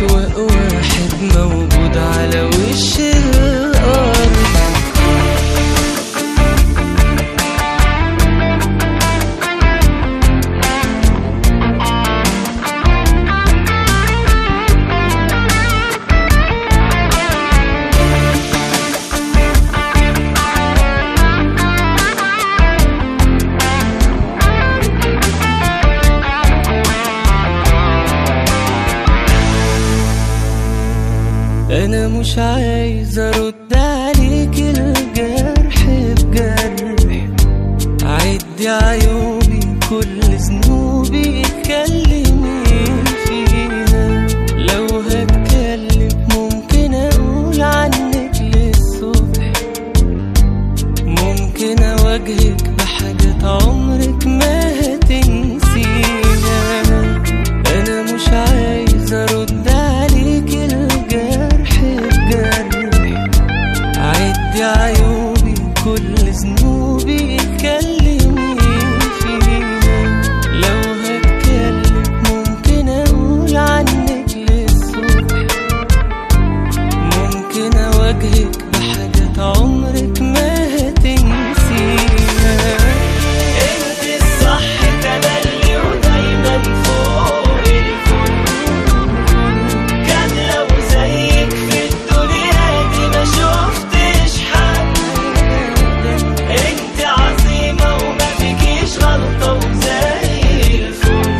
أسوأ واحد موجود على وش الأرض انا مش عايز ارد عليك الجرح بجرح عدي عيوبي كل ذنوبي اتكلمي فيها لو هتكلم ممكن اقول عنك للصبح ممكن اواجهك بحاجات عمرك ما هتنسيها انا مش عايز ارد عليك الجرح بجرح عدي عيوبي كل ذنوبي اتكلمي فيها لو هتكلم ممكن اقول عنك للصبح ممكن اواجهك بحاجات عمرك ما هتنسيها انت الصح تملي ودايما فوق الكل كان لو زيك في الدنيا دي ما شفتش حد انت عظيمة وما فيكيش غلطة وزي الفل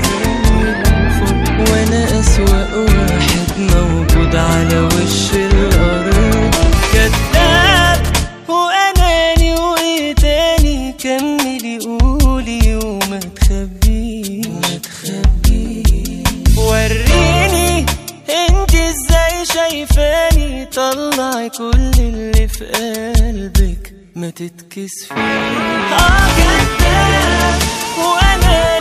وانا اسوأ واحد موجود على وش الارض كذاب واناني وايه تاني كملي قولي وما تخبيش ما تخبيش وريني انت ازاي شايفاني طلعي كل اللي في قلبك ما تتكسفي اه كذاب وانا